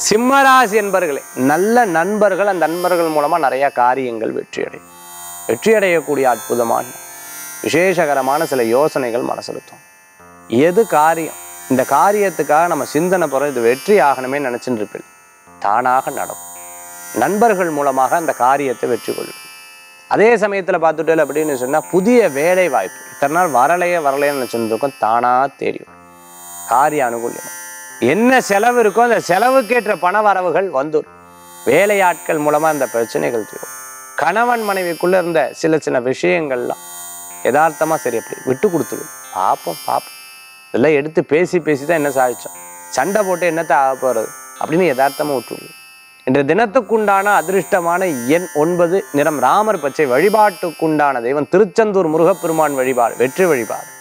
சிம்மராசி என்பர்களே நல்ல நண்பர்கள் அந்த நண்பர்கள் மூலமா நிறைய காரியங்கள் வெற்றி அடையும் வெற்றி அடையக்கூடிய அற்புதமான விசேஷகரமான சில யோசனைகள் மனசிருத்தும் எது காரியம் இந்த காரியத்துக்காக நம்ம சிந்தனை போகிறோம் இது வெற்றி ஆகணுமே நினைச்சுட்டு இருப்பேன் தானாக நடக்கும் நண்பர்கள் மூலமாக அந்த காரியத்தை வெற்றி கொள்ளும் அதே சமயத்தில் பார்த்துட்டேன் அப்படின்னு சொன்னால் புதிய வேலை வாய்ப்பு இத்தனை நாள் வரலையே வரலையே நினச்சிட்டு இருக்கோம் தானாக தேடி வரும் காரிய அனுகூல்யம் என்ன செலவு இருக்கோ அந்த செலவுக்கேற்ற பண வரவுகள் வந்துடும் வேலையாட்கள் மூலமா அந்த பிரச்சனைகள் தீரும் கணவன் மனைவிக்குள்ள இருந்த சில சில விஷயங்கள்லாம் யதார்த்தமா சரி அப்படி விட்டு கொடுத்துடும் பார்ப்போம் பார்ப்போம் இதெல்லாம் எடுத்து பேசி பேசி தான் என்ன சாதிச்சோம் சண்டை போட்டு என்னத்தை ஆக போறது அப்படின்னு யதார்த்தமா விட்டுவிடும் இன்றைய தினத்துக்குண்டான அதிர்ஷ்டமான எண் ஒன்பது நிறம் ராமர் பச்சை வழிபாட்டுக்குண்டான தெய்வம் திருச்செந்தூர் முருகப்பெருமான் வழிபாடு வெற்றி வழிபாடு